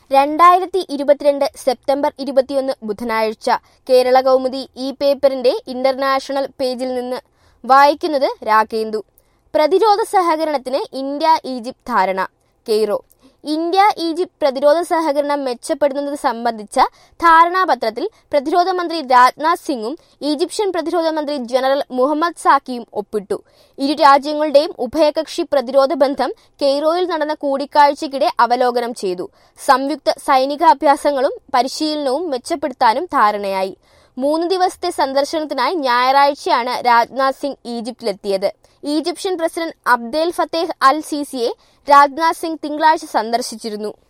രണ്ടായിരത്തി ഇരുപത്തിരണ്ട് സെപ്റ്റംബർ ഇരുപത്തിയൊന്ന് ബുധനാഴ്ച കേരള കൗമുദി ഈ പേപ്പറിന്റെ ഇന്റർനാഷണൽ പേജിൽ നിന്ന് വായിക്കുന്നത് രാകേന്ദു പ്രതിരോധ സഹകരണത്തിന് ഇന്ത്യ ഈജിപ്ത് ധാരണ കെയ്റോ ഇന്ത്യ ഈജിപ്ത് പ്രതിരോധ സഹകരണം മെച്ചപ്പെടുന്നത് സംബന്ധിച്ച ധാരണാപത്രത്തിൽ പ്രതിരോധ മന്ത്രി രാജ്നാഥ് സിംഗും ഈജിപ്ഷ്യൻ പ്രതിരോധ മന്ത്രി ജനറൽ മുഹമ്മദ് സാക്കിയും ഒപ്പിട്ടു ഇരു രാജ്യങ്ങളുടെയും ഉഭയകക്ഷി പ്രതിരോധ ബന്ധം കെയ്റോയിൽ നടന്ന കൂടിക്കാഴ്ചയ്ക്കിടെ അവലോകനം ചെയ്തു സംയുക്ത സൈനികാഭ്യാസങ്ങളും പരിശീലനവും മെച്ചപ്പെടുത്താനും ധാരണയായി മൂന്ന് ദിവസത്തെ സന്ദർശനത്തിനായി ഞായറാഴ്ചയാണ് രാജ്നാഥ് സിംഗ് ഈജിപ്തിലെത്തിയത് Egyptian president Abdel Fattah al സീസിയെ രാജ്നാഥ് സിംഗ് തിങ്കളാഴ്ച സന്ദർശിച്ചിരുന്നു